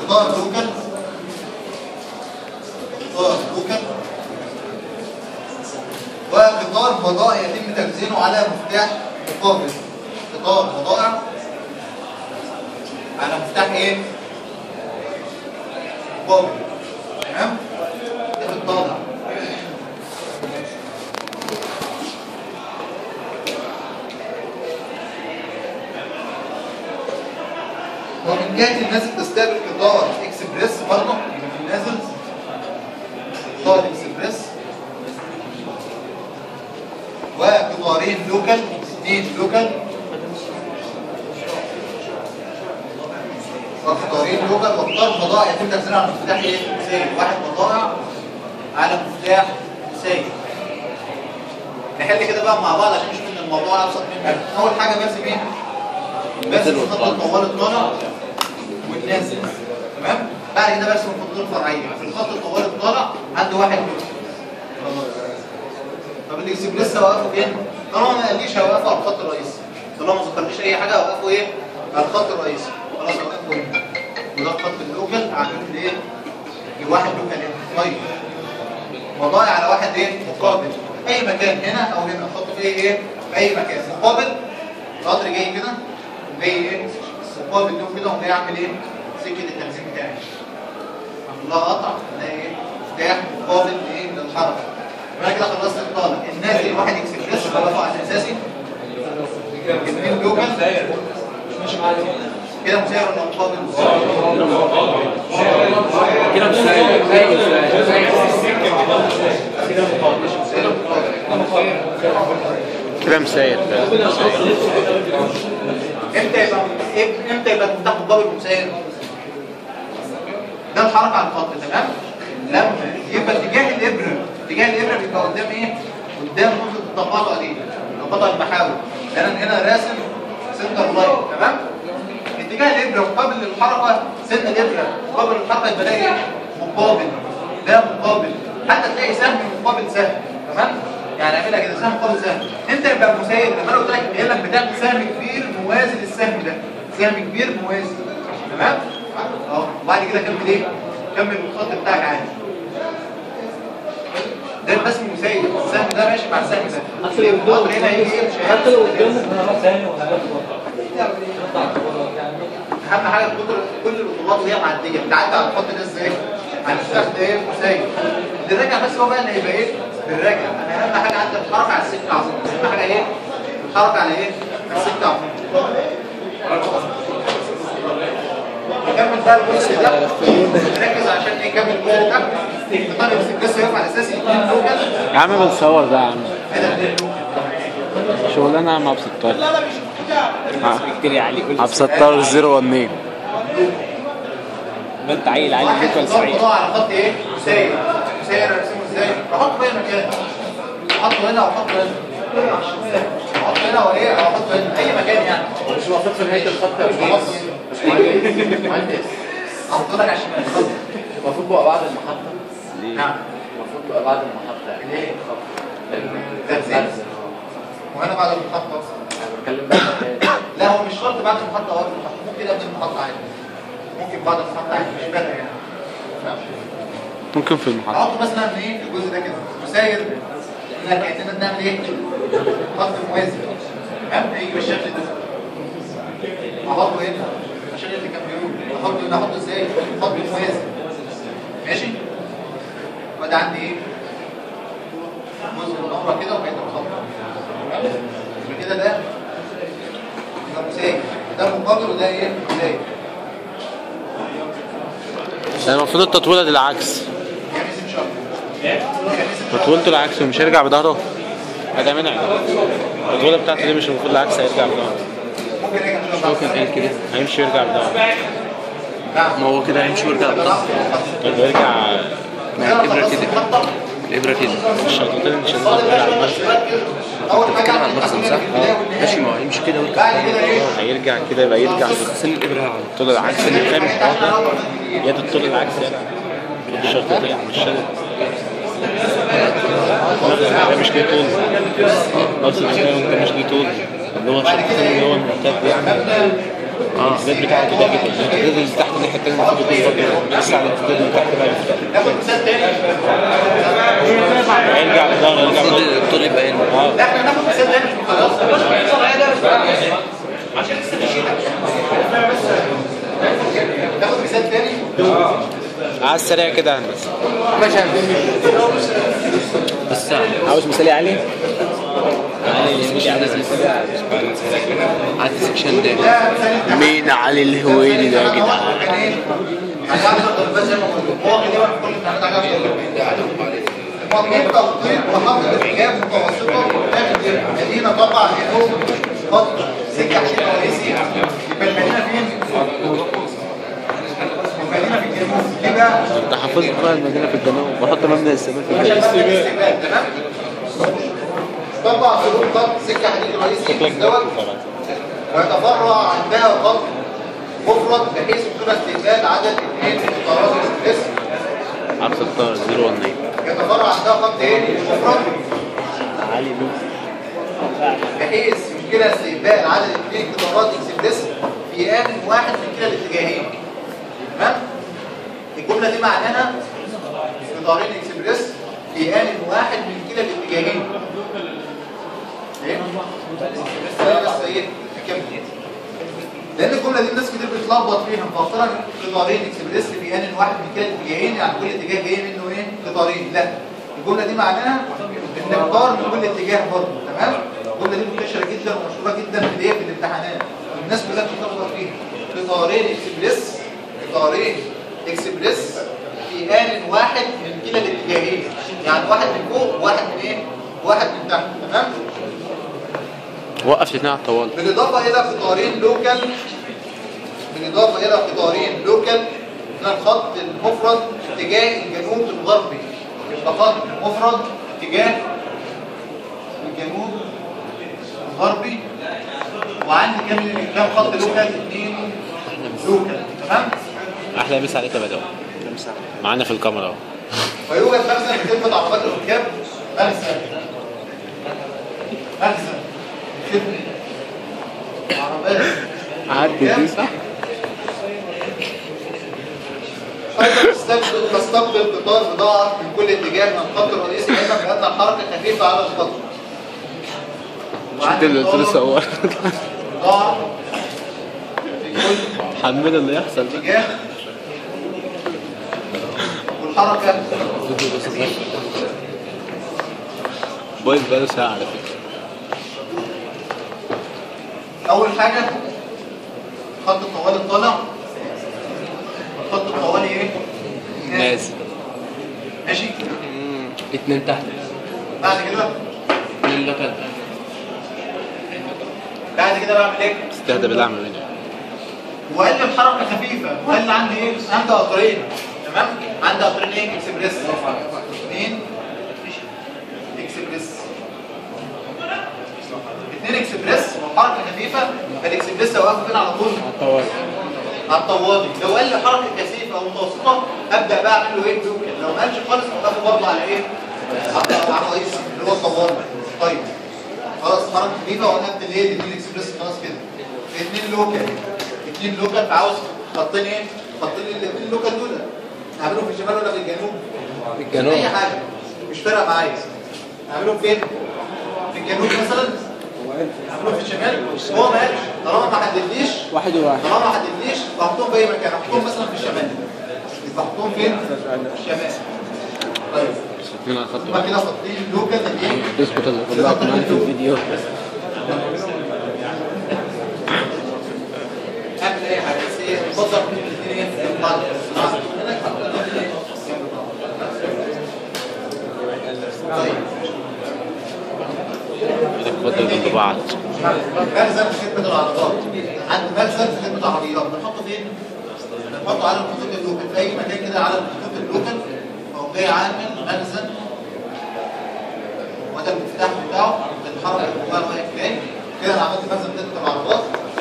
قطار لوكال قطار لوكال وقطار بضائع يتم تخزينه على مفتاح مقابل قطار بضائع على مفتاح ايه؟ مقابل تمام؟ ده في الطابع ومن جهة الناس بتستقبل قطار اكسبريس برضه يبقى في النازل قطار اكسبريس وقطارين لوكال اثنين لوكال وقطارين لوكال وقطار بضائع يتم تخزينها على مفتاح ايه؟ سيل واحد بضائع على مفتاح سيل نحل كده بقى مع بعض عشان نشوف ان الموضوع ابسط منه اول حاجه برسم ايه؟ برسم خط الطوال الطالع والنازل تمام؟ بعد كده برسم الخطوط الفرعيه في الخط الطوال الطالع عندي واحد لوكال طب الاكسبريس هوقفه فين؟ طالما ما قاليش هوقفه على الخط الرئيسي طالما ما ذكرليش اي حاجه هوقفه ايه؟ على الخط الرئيسي خلاص هوقفه هنا وده الخط اللوكال عامل لي ايه؟ واحد لوكال هنا طيب وضايع على واحد ايه؟ مقابل اي مكان هنا او هنا احطه في ايه؟ في اي مكان مقابل القطر جاي كده وجاي ايه؟ مقابل له كده وجاي اعمل ايه؟ سكه التنزيل بتاعي اعمل لها قطع ده ايه؟ مفتاح مقابل ايه؟ للحركه يبقى انا كده خلصت الطالب النازل واحد اكسبريس خلصه على الاساسي اثنين لوكال ماشي معايا كده مسير ولا مقابل؟ كده مش سايق كده مقابل مسير مقابل كده مساير امتى يبقى إيه- امتى يبقى المفتاح مقابل ومسير؟ ده الحركه على الخط تمام؟ لما يبقى اتجاه الابره اتجاه الابره بيبقى قدام ايه؟ قدام نقطه التقاطع دي تقاطع المحاور لان انا هنا راسم سنتر لاين تمام؟ اتجاه الابره مقابل للحركه سن الابره مقابل الحركه يبقى ده ايه؟ مقابل ده مقابل حتى تلاقي سهم مقابل سهم تمام؟ يعني اعملها كده سهم مقابل سهم انت يبقى مسير لما انا قلت لك قايل لك بتعمل سهم كبير موازي للسهم ده سهم كبير موازي تمام؟ اه وبعد كده كمل ايه؟ كمل الخط بتاعك عادي ده الرسم مسير السهم ده ماشي مع السهم ده حتى لو الخط هنا هيجي ايه مش حتى لو هيعمل قدامه هروح ثاني وهاخد اهم حاجه كل كل الخطوات وهي معديه بتعدي على الخط ده ازاي؟ على المفتاح ده ايه؟ مسير اللي راجع بس هو بقى اللي هيبقى ايه؟ بالراجع انا اهم حاجه عندي الحركه على السكه على طول اهم حاجه ايه؟ الحركه على ايه؟ على السكه على طول نكمل بقى الجزء ده نركز عشان ايه نكمل الجزء ده القطار الاكسبريس هيقف على اساس اثنين لوكال يا عم بنصور ده يا عم هنا اثنين لوكال شغلانه يا عم عبد الستار لا لا مش بتاع كتير يا علي قول عبد الستار زيرو ونين ما انت عيل علي واحد بيت ولا قطار سعيد قضاء على خط ايه؟ مسير مسير ارسمه ازاي؟ احطه في اي مكان احطه هنا او احطه هنا احطه هنا او ايه او احطه هنا اي مكان يعني مش المفروض في نهايه الخط يا مش باشمهندس مهندس مهندس احطه لك على الشمال المفروض بقى بعد المحطة نعم المفروض بقى بعد المحطة يعني ليه؟ تنزيل وهنا بعد المحطة انا بتكلم بقى لا هو مش شرط بعد المحطة او قبل المحطة ممكن قبل المحطة عادي ممكن بعد المحطة عادي مش فارقة يعني نعم. ممكن في المحطة احط مثلا ايه الجزء ده كده مساير احنا كأننا بنعمل ايه خط موازي تمام هيجي بالشكل ده احطه هنا عشان اللي كان بيقول احطه هنا احطه ازاي خط موازي ماشي وده عندي ايه جزء منور كده وبقيت الخط تمام يبقى كده ده ده مساير ده مقابل وده ايه مساير يعني المفروض التطويلة دي العكس يعني اسم شرط يعني اسم شرط تطويلته العكس ومش هيرجع بظهره هذا منع التطويلة بتاعته دي مش المفروض العكس هيرجع بظهره ممكن يرجع ان شاء الله كان قال كده هيمشي ويرجع بظهره نعم ما هو كده هيمشي ويرجع بظهره طب يرجع ما هي الإبرة كده الإبرة كده الشرطتين اللي شغالين على المخزن اول حاجه بتتكلم عن المخزن صح؟ ماشي ما هو يمشي كده ويرجع بعد كده ايه هيرجع كده يبقى يرجع سن الإبرة على الطول العكس اللي كان يد الطول العكس يعني الشرطتين مش شرط ده مش ليه طول نفس الحكايه ممكن مش ليه طول اللي هو الشرطتين اللي هو المعتاد يعني اه الامتداد بتاعه كده جدا الامتداد اللي تحت الناحيه التانيه المفروض يكون برضه بس على الامتداد اللي تحت بقى ناخد مثال تاني يرجع للظهر يرجع المفروض للظهر الدكتور يبقى هنا لا احنا ناخد مثال تاني مش خلاص الفرعيه ده مش عشان تستشيرك ناخد مثال تاني على السريع كده يا هندسه بس عاوز مثال علي السكشن ده عدد السكشن ده ده مثال مين علي الهويلي ده يا جدعان كان ايه؟ عشان اقدر بس زي ما قلت هو كده بقى كل الامتحانات عشان مطلوب تخطيط محطة إعجاب متوسطة داخل مدينة تقع جنوب خط سكة حديد رئيسي يبقى المدينة فين؟ المدينة في الجنوب ليه بقى؟ انت حافظ بقى المدينه في الجنوب بحط مبنى الاستقبال في عشان الجنوب الاستقبال تمام؟ تقع جنوب خط سكة حديد رئيسي مزدوج ويتفرع عندها خط مفرد بحيث يمكن استقبال عدد اثنين من قطارات الاكسبريس عبد الستار 019 يتفرع عندها خط ايه؟ مفرد بحيث يمكن استقبال عدد اثنين قطارات اكسبريس في آن واحد من كلا الاتجاهين تمام؟ الجملة دي معناها قطارين اكسبريس في آن واحد من كلا الاتجاهين ايه؟ بس ايه بس ايه؟ كمل لان الجمله دي الناس كتير بتلخبط فيها مفكره قطارين اكسبريس في ان واحد من كلا الاتجاهين يعني كل اتجاه جاي منه ايه قطارين لا الجمله دي معناها ان قطار من كل اتجاه برضه تمام الجمله دي منتشره جدا ومشهوره جدا في الايه في الامتحانات الناس كلها بتلخبط فيها قطارين اكسبريس قطارين اكسبريس في ان واحد من كلا الاتجاهين يعني واحد من فوق وواحد من ايه واحد من تحت تمام وقف الاثنين على الطوال بالإضافة إلى قطارين لوكال بالإضافة إلى قطارين لوكال من الخط المفرد اتجاه الجنوب الغربي يبقى خط مفرد اتجاه الجنوب الغربي وعندي كام كام خط لوكال؟ اثنين لوكال تمام؟ احلى مسا عليك يا بدوي معانا في الكاميرا اهو ويوجد مخزن في خدمة عربات الركاب مخزن مخزن خدمة عربات عدي دي صح أيضا تستقبل تستقبل قطار بضاعة من كل اتجاه من الخط الرئيسي علما بأن الحركة خفيفة على الخط. شفت اللي قلت له صور بضاعة في كل حمل اللي يحصل ده اتجاه والحركة بويز بقاله ساعة على فكرة أول حاجة خط الطوالي الطالع خط الطوالي إيه؟ نازل ماشي اتنين تحت بعد كده اتنين لوكال بعد كده بعمل إيه؟ استهدى بالله اعمل منه وقال لي الحركه خفيفه وقال لي عندي ايه عندي قطرين تمام عندي قطرين ايه اكسبريس اثنين اكسبريس اثنين اكسبريس وحركه خفيفه فالاكسبريس لو واقف فين على طول على الطوالي لو قال لي حركه كثيفه او متوسطه ابدا بقى اعمل له ايه لوكال لو ما قالش خالص اوقفه برضه على ايه على على الرئيسي اللي هو الطوالي طيب خلاص حركه خفيفه وقفت الايه الاثنين اكسبريس خلاص كده اثنين لوكال اثنين لوكال فعاوز خطين ايه خطين الاثنين لوكال دول اعملهم في الشمال ولا في الجنوب في الجنوب. اي حاجه مش فارقه معايا اعملهم فين في الجنوب مثلا اعملهم في الشمال هو ما قالش طالما ما حددليش واحد وواحد طالما ما حددليش بحطهم في اي مكان احطهم مثلا في الشمال يبقى احطهم فين في الشمال طيب اثنين على الخط هما كده خطين لوكال ايه تظبط اللي طلعت معانا في الفيديو اعمل اي حاجه بس ايه اتفضل الاثنين ايه جنب بعض طيب اتفضل جنب بعض مخزن في خدمه العربات عند مخزن في خدمه العربيات بنحطه فين؟ بنحطه على الخطوط اللوكال في اي مكان كده على الخطوط اللوكال فهو جاي عامل مخزن وده المفتاح بتاعه الحركه اللي واقف جاي كده انا عملت مخزن في خدمه العربات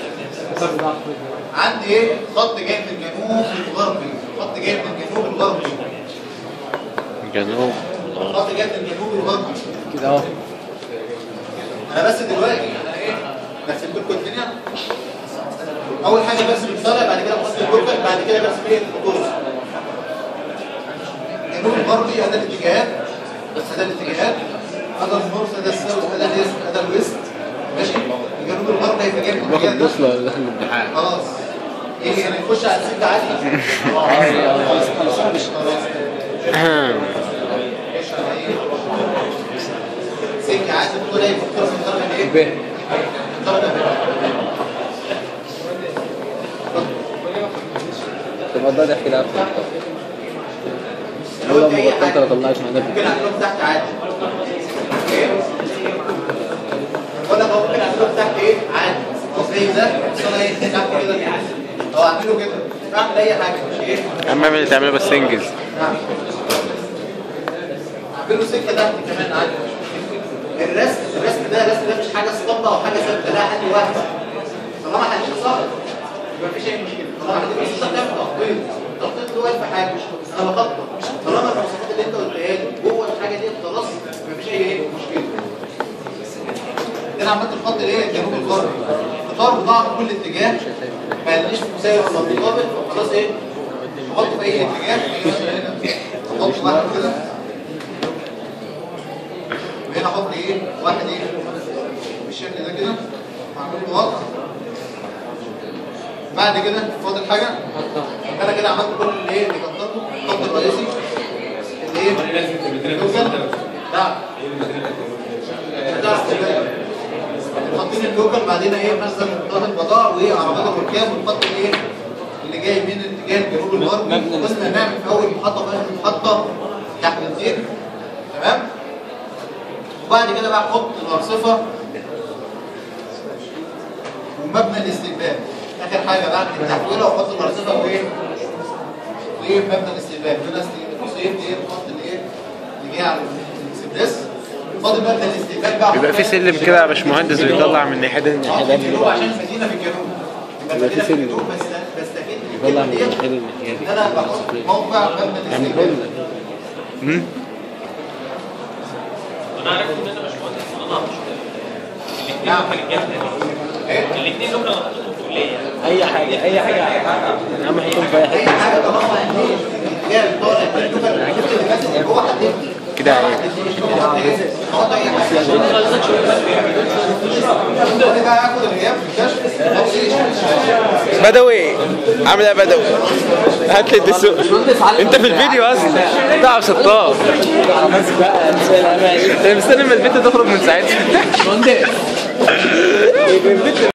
عندي ايه خط جاي من الجنوب الغربي خط جاي من الجنوب الغربي جنوب خط جاي من الجنوب الغربي كده اهو انا بس دلوقتي انا ايه رسمت لكم الدنيا اول حاجه برسم الطالع بعد كده بحط اللوكال بعد كده برسم ايه الخطوط الجنوب الغربي هذا الاتجاهات بس هذا الاتجاهات هذا النورث هذا الساوث هذا الايست هذا الويست ماشي الجنوب الغربي هيبقى جاي من باخد الاتجاه ده بوصلة ولا داخل الامتحان خلاص يجي يعني نخش على السكه عادي خلاص خلاص نخش على ايه سكه عادي تقول ايه فكر في الدرجه ايه ب الدرجه ب طب ده ضحك ده لو والله قلت ما اي بطلت حاجه انا طلعت مع ممكن اعمله تحت عادي ايه ولا هو ممكن اعمله تحت ايه عادي هو زي ده بس انا ايه تحت كده او اعمله كده اعمل اي حاجه مش ايه يا عم اعمل اللي تعمله بس انجز نعم اعمله سكه تحت كمان عادي الرسم الرسم ده الرسم ده مش حاجه اسطمبه او حاجه ثابته لا حد واحد طالما حد صح يبقى مفيش اي مشكله طالما حد بس تعمل تخطيط التخطيط له الف حاجه انا بخطط طالما المواصفات اللي انت قلتها لي جوه الحاجه دي خلاص مفيش اي ايه مشكله انا عملت الخط الايه الجنوب الغربي الخط بتاعه في كل اتجاه ما يلاقيش مساوي ولا مقابل خلاص ايه احط في اي اتجاه اجي مثلا هنا احط واحد كده وهنا احط ايه واحد ايه بالشكل ده كده هعمل له وضع بعد كده فاضل حاجه انا كده عملت كل اللي ايه اللي خططته الخط الرئيسي اللي ايه اللوكال لا هتعرف تبقى. حاطين اللوكال بعدين ايه مثلا خط البضائع وايه عربات الركاب والخط الايه اللي جاي من اتجاه الجنوب الغربي قلنا نعمل في اول محطه في اخر محطه تحت الزيت تمام وبعد كده بقى احط الارصفه ومبنى الاستقبال اخر حاجه بعد التحويله واحط الارصفه وايه وايه مبنى الاستقبال هنا صيفت ايه الخط اللي ايه اللي جاي على الاكسبريس فاضل مبنى الاستقبال بقى بيبقى في سلم كده يا باشمهندس بيطلع من الناحيه دي للناحيه اه دي في الجنوب عشان المدينه في الجنوب يبقى يبقى في المدينه في سلم. الجنوب بس بستفيد من يطلع من الكلمه الناحية دي دي للناحية دي. ان انا بحط موقع مبنى اعمل الاستقبال لك امم انا عارف ان انا باشمهندس انا مش نعم الاثنين دول لو حطيتهم في الكليه اي حاجة اي حاجة يا عم حطهم في اي اي حتة حاجه طالما ان هي الاتجاه بتوع اللوكال اللي فاتت اللي هو حددني كده ايه احط اي حاجه انا بقى اخد الغياب في الكشف أحط إيه؟ بدوي عامل ايه يا بدوي هات لي الدسوق انت في الفيديو اصلا تعب ستار بس بقى انسى ماشي انت مستني ما البنت تخرج من ساعتها